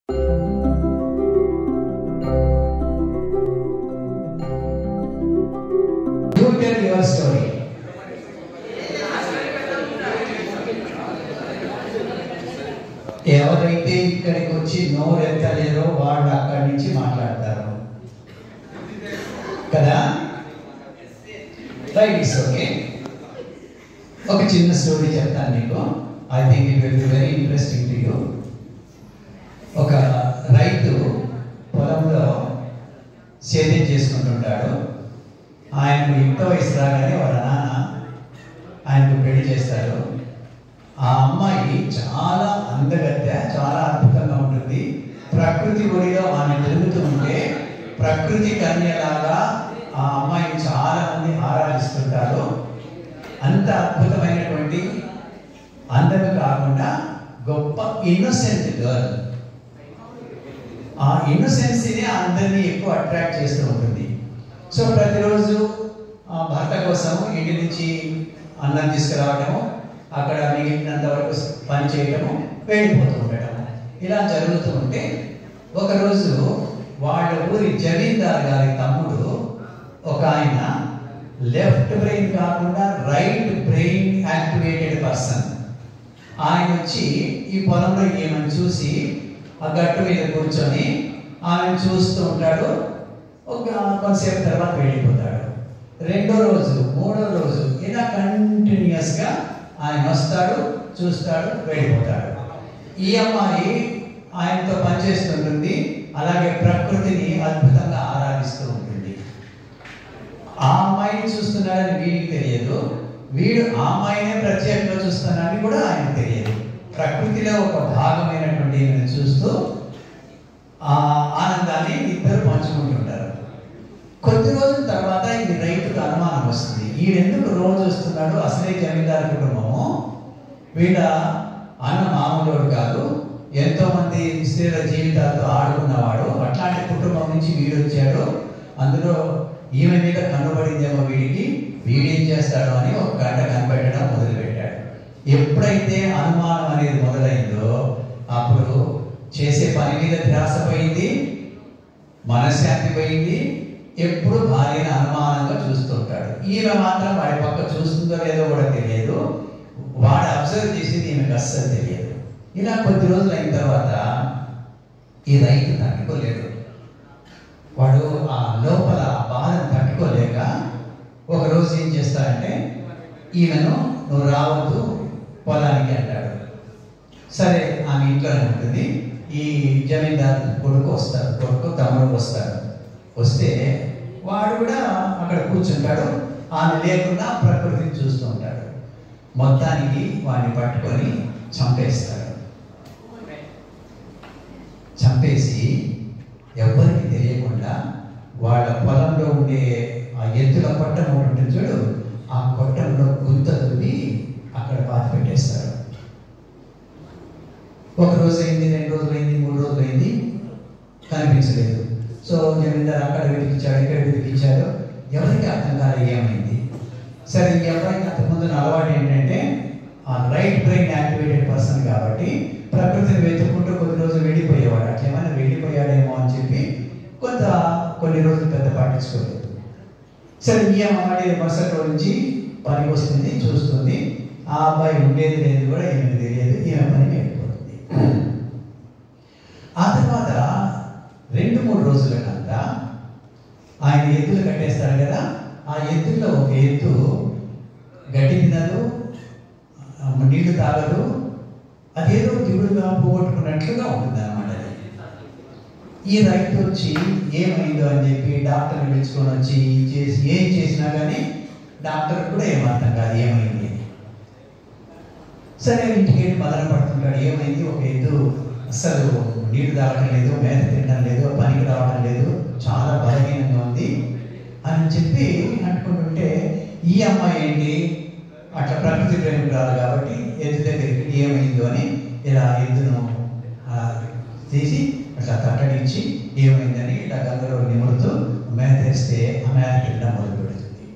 your story. ఎవరైతే ఇక్కడికి వచ్చి నోరు ఎత్తలేరో వాళ్ళు అక్కడి నుంచి మాట్లాడతారు కదా రైట్ ఇట్స్ ఓకే ఒక చిన్న స్టోరీ చెప్తాను మీకు I think it will be very interesting to you ఒక రైతు పొలంలో సేద్యం చేసుకుంటుంటాడు ఆయనకు యుక్త వయసు రాగానే వాళ్ళ నాన్న ఆయనకు పెళ్లి చేస్తారు ఆ అమ్మాయి చాలా అందగత్య చాలా అద్భుతంగా ఉంటుంది ప్రకృతి ఒడిలో ఆమె తిరుగుతూ ఉంటే ప్రకృతి కన్యలాగా ఆ అమ్మాయిని చాలా మంది ఆరాధిస్తుంటారు అంత అద్భుతమైనటువంటి అందమే కాకుండా గొప్ప ఇన్నోసెంట్ గర్ల్ ఆ ఇన్నోసెన్సీనే అందరినీ ఎక్కువ అట్రాక్ట్ చేస్తూ ఉంటుంది సో ప్రతిరోజు ఆ భర్త కోసం ఇంటి నుంచి అన్నం తీసుకురావడము అక్కడ మిగిలినంత వరకు పని చేయటము వెళ్ళిపోతూ ఉండటము ఇలా జరుగుతూ ఉంటే ఒకరోజు వాళ్ళ ఊరి జమీందార్ గారి తమ్ముడు ఒక ఆయన లెఫ్ట్ బ్రెయిన్ కాకుండా రైట్ బ్రెయిన్ యాక్టివేటెడ్ పర్సన్ ఆయన వచ్చి ఈ పొలంలో ఏమని చూసి ఆ గట్టు మీద కూర్చొని ఆయన చూస్తూ ఉంటాడు ఒక కొంతసేపు తర్వాత వెళ్ళిపోతాడు రెండో రోజు మూడో రోజు ఇలా కంటిన్యూస్గా ఆయన వస్తాడు చూస్తాడు వెళ్ళిపోతాడు ఈ అమ్మాయి ఆయనతో పనిచేస్తుంటుంది అలాగే ప్రకృతిని అద్భుతంగా ఆరాధిస్తూ ఉంటుంది ఆ అమ్మాయిని చూస్తున్నాడని వీడికి తెలియదు వీడు ఆ అమ్మాయినే ప్రత్యేకంగా చూస్తున్నాడని కూడా ఆయనకు తెలియదు ప్రకృతిలో ఒక భాగమైనటువంటి ఈమెను చూస్తూ ఆ ఆనందాన్ని ఇద్దరు పంచుకుంటుంటారు కొద్ది రోజుల తర్వాత ఇది రైతుకు అనుమానం వస్తుంది ఈయనెందుకు రోజు వస్తున్నాడు అసలే జమీందారు కుటుంబము వీళ్ళ అన్న మామూలు కాదు ఎంతో మంది స్త్రీల జీవితాలతో ఆడుకున్నవాడు అట్లాంటి కుటుంబం నుంచి వీడు వచ్చాడు అందులో ఈమె మీద కనబడిందేమో వీడికి వీడేం చేస్తాడు అని ఒక గంట కనిపెట్టడం మొదలుపెట్టాడు ఎప్పుడైతే అనుమానం అనేది మొదలైందో అప్పుడు చేసే పని మీద ధ్యాస పోయింది మనశ్శాంతి పోయింది ఎప్పుడు భార్యను అనుమానంగా చూస్తుంటాడు ఈమె మాత్రం వాడి పక్క చూస్తుందో లేదో కూడా తెలియదు వాడు అబ్జర్వ్ చేసేది ఈమెకు అస్సలు తెలియదు ఇలా కొద్ది రోజులు అయిన తర్వాత ఈ రైతు తట్టుకోలేడు వాడు ఆ లోపల ఆ బాధను తట్టుకోలేక ఒక రోజు ఏం చేస్తాడంటే ఈమెను నువ్వు రావద్దు పొలానికి అంటాడు సరే ఆమె ఇంట్లోనే ఉంటుంది ఈ జమీందార్ కొడుకు వస్తాడు కొడుకు తమ్ముడు వస్తాడు వస్తే వాడు కూడా అక్కడ కూర్చుంటాడు ఆమె లేకుండా ప్రకృతిని చూస్తూ ఉంటాడు మొత్తానికి వాడిని పట్టుకొని చంపేస్తాడు చంపేసి ఎవరికి తెలియకుండా వాళ్ళ పొలంలో ఉండే ఆ ఎత్తుల కొట్టం ఒకటి ఉంటుంది చూడు ఆ కొట్టంలో గుంత దువ్వి అక్కడ పాతి పెట్టేస్తారు ఒక రోజు అయింది రెండు రోజులు అయింది మూడు రోజులు అయింది కనిపించలేదు సో జమీందార్ అక్కడ వెతికించాడు ఇక్కడ వెతికించాడు ఎవరికి అర్థం కాలేదు ఏమైంది సరే ఈ అబ్బాయికి అంతకుముందు అలవాటు ఏంటంటే ఆ రైట్ బ్రెయిన్ యాక్టివేటెడ్ పర్సన్ కాబట్టి ప్రకృతిని వెతుక్కుంటూ కొద్ది రోజులు వెళ్ళిపోయేవాడు అట్లా ఏమైనా వెళ్ళిపోయాడేమో అని చెప్పి కొంత కొన్ని రోజులు పెద్ద పట్టించుకోలేదు సరే ఈ అమ్మాయి మరుసటి రోజు నుంచి పనికి వస్తుంది చూస్తుంది ఆ అబ్బాయి ఉండేది లేదు కూడా ఏమీ తెలియదు ఈమె పనికి వెళ్ళిపోతుంది ఆ తర్వాత రెండు మూడు రోజులకంతా ఆయన ఎద్దులు కట్టేస్తాడు కదా ఆ ఎద్దుల్లో ఒక ఎద్దు గడ్డి తినదు ఆ, నీళ్లు తాగదు అదేదో దిగుడుగా పోగొట్టుకున్నట్లుగా ఉంటుంది అనమాట ఈ రైతు వచ్చి ఏమైందో అని చెప్పి డాక్టర్ని పిలుచుకొని వచ్చి చేసి ఏం చేసినా కానీ డాక్టర్ కూడా ఏమర్థం కాదు ఏమైంది అని. సరే ఇంటికి వెళ్ళి మదన పడుతుంటాడు ఏమైంది ఒక ఎద్దు అస్సలు నీళ్లు తాగడం లేదు మేత తినడం లేదు పనికి రావడం లేదు చాలా బలహీనంగా ఉంది అని చెప్పి అనుకుంటుంటే ఈ అమ్మాయి ఏంటి అట్లా ప్రకృతి ప్రేమికురాలు కాబట్టి ఎద్దు దగ్గరికి ఏమైందో అని ఇలా ఎద్దును ఆ, తీసి అట్లా తట్టడించి ఏమైందని ఇలా గంగలో నిమురుతూ మేత వేస్తే ఆ మేత తినడం మొదలు పెడుతుంది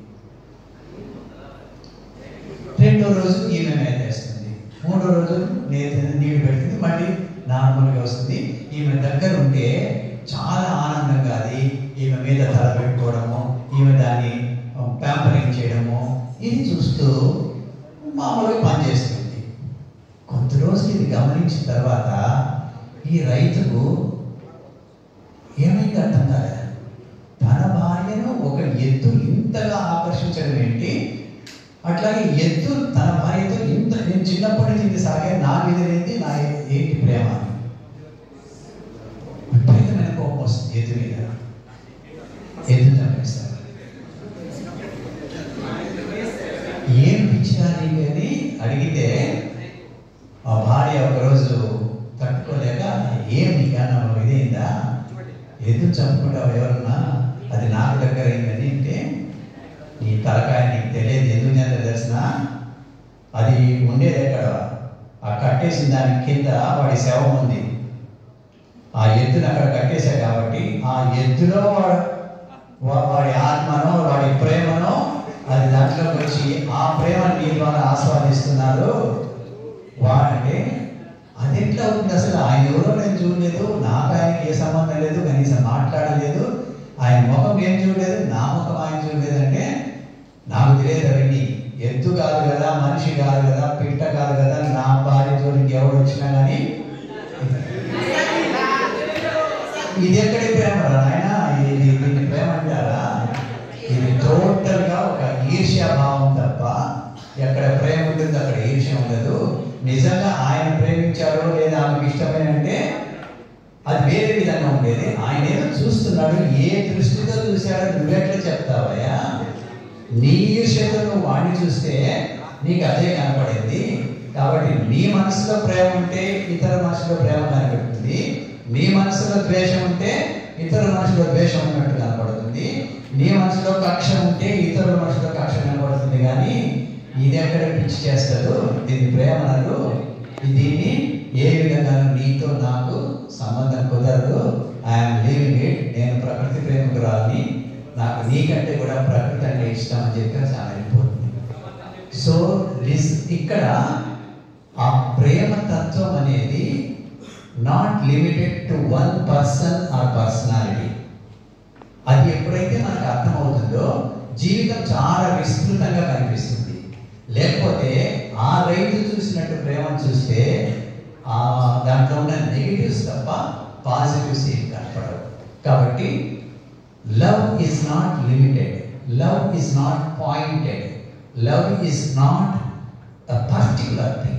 రెండో రోజు ఈమె మేత వేస్తుంది మూడో రోజు నేను నీళ్లు పెడుతుంది మళ్ళీ నార్మల్గా వస్తుంది ఈమె దగ్గర ఉంటే చాలా ఆనందంగా అది ఈమె మీద తల పెట్టుకోవడము ఈమె దాన్ని ప్యాంపరింగ్ చేయడము ఇది చూస్తూ మామూలుగా పనిచేస్తుంది కొద్ది రోజులు ఇది గమనించిన తర్వాత ఈ రైతుకు ఏమైంది అర్థం కాలేదు తన భార్యను ఒక ఎద్దు ఇంతగా ఆకర్షించడం ఏంటి అట్లాగే ఎద్దు తన భార్యతో ఇంత నేను చిన్నప్పటి నుంచి ఇది సాగే నా మీద ఏంటి నా ఏంటి ప్రేమ అని విపరీతమైన కోపం వస్తుంది ఎద్దు మీద ఎద్దు చంపేస్తారు ఏం పిచ్చిదాని అని అడిగితే ఆ భార్య ఒకరోజు తట్టుకోలేక ఏం నీకన్నా ఇదేందా ఎద్దు చంపుకుంటావు ఎవరన్నా అది నాకు దగ్గర అయిందని అంటే నీ తలకాయ నీకు తెలియదు ఎందుకు చేత తెలిసిన అది ఉండేది ఎక్కడ ఆ కట్టేసిన దాని కింద వాడి శవం ఉంది ఆ ఎద్దును అక్కడ కట్టేశా కాబట్టి ఆ ఎద్దులో వాడు వా- వాడి ఆత్మనో వాడి ప్రేమనో అది దాంట్లోకి వచ్చి ఆ ప్రేమ నీ ద్వారా ఆస్వాదిస్తున్నారు వాడంటే అది ఎట్లా ఉంది అసలు ఆయన ఎవరో నేను చూడలేదు నాకు ఆయనకి ఏ సంబంధం లేదు కనీసం మాట్లాడలేదు ఆయన ముఖం ఏం చూడలేదు నా ముఖం ఆయన చూడలేదంటే నాకు తెలియదు అవన్నీ ఎద్దు కాదు కదా మనిషి కాదు కదా పిట్ట కాదు కదా నా భార్య జోలికి ఎవడు వచ్చినా కానీ ఇది ఎక్కడి ప్రేమ రా నాయనా ఇది దీన్ని ప్రేమ అంటారా ఇది టోటల్ గా ఒక ఈర్ష్యా భావం తప్ప ఎక్కడ ప్రేమ ఉంటుంది అక్కడ ఈర్ష్య ఉండదు నిజంగా ఆయన ప్రేమించాడో లేదా ఆమెకు ఇష్టమైన అంటే అది వేరే విధంగా ఉండేది ఆయన ఏదో చూస్తున్నాడు ఏ దృష్టితో చూశాడో నువ్వెట్లా చెప్తావయ్యా నీ ఈర్ష్యతో నువ్వు వాడిని చూస్తే నీకు అదే కనపడింది కాబట్టి నీ మనసులో ప్రేమ ఉంటే ఇతర మనసులో ప్రేమ కనపడుతుంది నీ మనసులో ద్వేషం ఉంటే ఇతర మనసులో ద్వేషం ఉన్నట్టు కనపడుతుంది నీ మనసులో కక్ష ఉంటే ఇతరుల మనసులో కక్ష కనపడుతుంది కానీ ఇది ఎక్కడ పిచ్చి చేస్తారు దీన్ని ప్రేమ అనరు దీన్ని ఏ విధంగా నీతో నాకు సంబంధం కుదరదు ఐఎమ్ లీవింగ్ ఇట్ నేను ప్రకృతి ప్రేమికురాలని నాకు నీకంటే కూడా ప్రకృతి అంటే ఇష్టం అని చెప్పి చాలా ఇంపార్టెంట్ సో దిస్ ఇక్కడ ఆ ప్రేమ తత్వం అనేది not limited to one person or personality అది ఎప్పుడైతే మనకు అర్థమవుతుందో జీవితం చాలా విస్తృతంగా కనిపిస్తుంది లేకపోతే ఆ రైతు చూసినట్టు ప్రేమను చూస్తే ఆ దాంట్లో ఉన్న నెగిటివ్స్ తప్ప పాజిటివ్స్ ఏం కనపడవు కాబట్టి love is not limited love is not pointed love is not a particular thing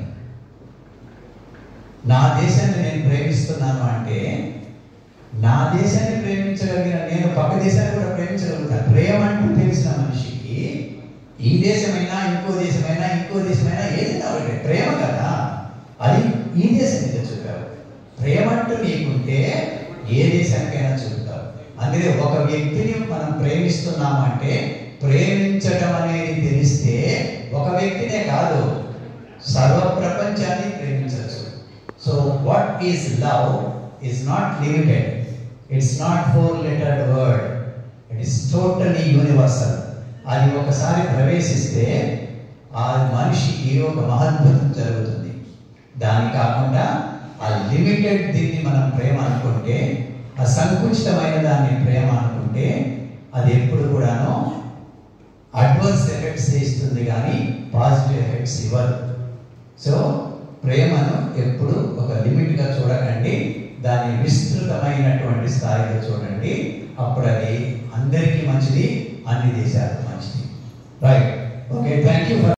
నా దేశాన్ని నేను ప్రేమిస్తున్నాను అంటే నా దేశాన్ని ప్రేమించగలిగిన నేను పక్క దేశాన్ని కూడా ప్రేమించగలుగుతాను ప్రేమ అంటూ తెలిసిన మనిషికి ఈ దేశమైనా ఇంకో దేశమైనా ఇంకో దేశమైనా ఏదైనా ఒకటి ప్రేమ కదా అది ఈ దేశం మీద చూపావు ప్రేమ అంటూ నీకుంటే ఏ దేశానికైనా చూపుతావు అందుకే ఒక వ్యక్తిని మనం ప్రేమిస్తున్నామంటే ప్రేమించడం అనేది తెలిస్తే ఒక వ్యక్తినే కాదు సర్వ ప్రపంచాన్ని ప్రేమించవచ్చు so what is love is not limited it's not four lettered word it is totally universal అది ఒకసారి ప్రవేశిస్తే ఆ మనిషికి ఒక మహద్భుతం జరుగుతుంది దాని కాకుండా ఆ లిమిటెడ్ దీన్ని మనం ప్రేమ అనుకుంటే ఆ సంకుచితమైన దాన్ని ప్రేమ అనుకుంటే అది ఎప్పుడు కూడాను అడ్వర్స్ ఎఫెక్ట్స్ ఇస్తుంది కానీ పాజిటివ్ ఎఫెక్ట్స్ ఇవ్వదు సో ప్రేమను ఎప్పుడు ఒక లిమిట్గా చూడకండి దాన్ని విస్తృతమైనటువంటి స్థాయిలో చూడండి అప్పుడు అది అందరికీ మంచిది అన్ని దేశాలకు మంచిది రైట్ ఓకే థ్యాంక్ యూ